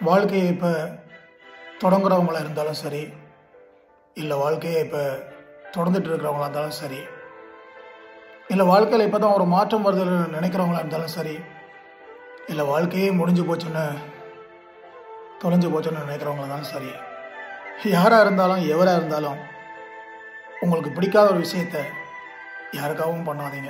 வாழ்க்கையை இப்போ தொடங்குறவங்களா இருந்தாலும் சரி இல்லை வாழ்க்கையை இப்போ தொடர்ந்துட்டு இருக்கிறவங்களா இருந்தாலும் சரி இல்லை வாழ்க்கையில் இப்போ தான் ஒரு மாற்றம் வருதுன்னு நினைக்கிறவங்களா இருந்தாலும் சரி இல்லை வாழ்க்கையே முடிஞ்சு போச்சுன்னு தொலைஞ்சு போச்சுன்னு நினைக்கிறவங்களா இருந்தாலும் சரி யாராக இருந்தாலும் எவராக இருந்தாலும் உங்களுக்கு பிடிக்காத ஒரு விஷயத்த யாருக்காகவும் பண்ணாதீங்க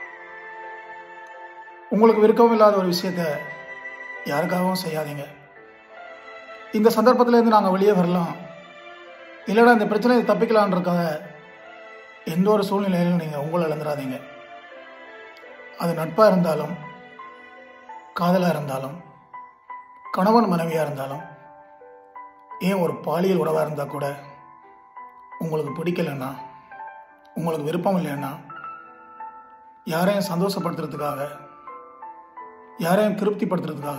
உங்களுக்கு விருப்பம் இல்லாத ஒரு விஷயத்த யாருக்காகவும் செய்யாதீங்க இந்த சந்தர்ப்பத்திலேருந்து நாங்கள் வெளியே வரலாம் இல்லைனா இந்த பிரச்சனையை தப்பிக்கலான்றக்காக எந்த ஒரு சூழ்நிலையிலும் நீங்கள் உங்களை இழந்துடாதீங்க அது நட்பாக இருந்தாலும் காதலாக இருந்தாலும் கணவன் மனைவியாக இருந்தாலும் ஏன் ஒரு பாலியல் உறவாக இருந்தால் கூட உங்களுக்கு பிடிக்கலைன்னா உங்களுக்கு விருப்பம் இல்லைன்னா யாரையும் சந்தோஷப்படுத்துறதுக்காக யாரையும் திருப்திப்படுத்துறதுக்காக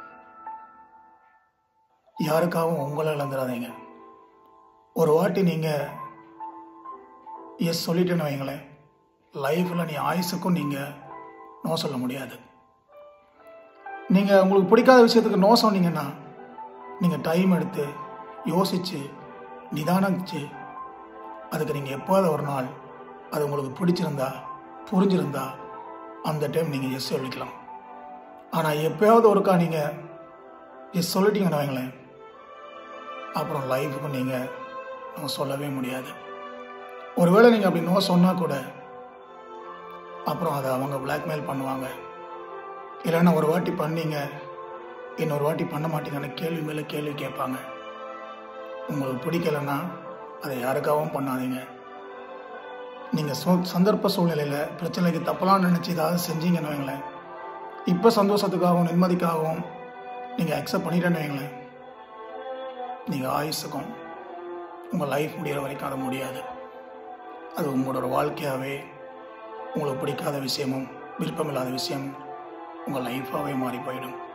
யாருக்காகவும் உங்களை இழந்துடாதீங்க ஒரு வாட்டி நீங்கள் எஸ் சொல்லிட்டேன்னு வைங்களேன் லைஃப்பில் நீ ஆயுசுக்கும் நீங்கள் நோ சொல்ல முடியாது நீங்கள் உங்களுக்கு பிடிக்காத விஷயத்துக்கு நோ சொன்னீங்கன்னா நீங்கள் டைம் எடுத்து யோசித்து நிதானிச்சு அதுக்கு நீங்கள் எப்போது ஒரு நாள் அது உங்களுக்கு பிடிச்சிருந்தா புரிஞ்சிருந்தா அந்த டைம் நீங்கள் எஸ் சொல்லிக்கலாம் ஆனால் எப்போயாவது ஒருக்கா நீங்கள் எஸ் சொல்லிட்டீங்கன்னு வைங்களேன் அப்புறம் லைஃபுக்கு நீங்கள் நம்ம சொல்லவே முடியாது ஒருவேளை நீங்கள் அப்படி நோ சொன்னால் கூட அப்புறம் அதை அவங்க பிளாக்மெயில் பண்ணுவாங்க இல்லைன்னா ஒரு வாட்டி பண்ணீங்க இன்னொரு வாட்டி பண்ண மாட்டீங்கன்னு கேள்வி மேலே கேள்வி கேட்பாங்க உங்களுக்கு பிடிக்கலைன்னா அதை யாருக்காகவும் பண்ணாதீங்க நீங்கள் சோ சந்தர்ப்ப சூழ்நிலையில் பிரச்சனைக்கு தப்பலாம் நினச்சி ஏதாவது செஞ்சீங்கன்னு வைங்களேன் இப்போ சந்தோஷத்துக்காகவும் நிம்மதிக்காகவும் நீங்கள் அக்செப்ட் பண்ணிட்டேன்னு வைங்களேன் நீங்கள் ஆயுசுக்கும் உங்கள் லைஃப் முடிகிற வரைக்கும் அது முடியாது அது உங்களோட வாழ்க்கையாகவே உங்களுக்கு பிடிக்காத விஷயமும் விருப்பமில்லாத விஷயமும் உங்கள் லைஃபாகவே மாறி போயிடும்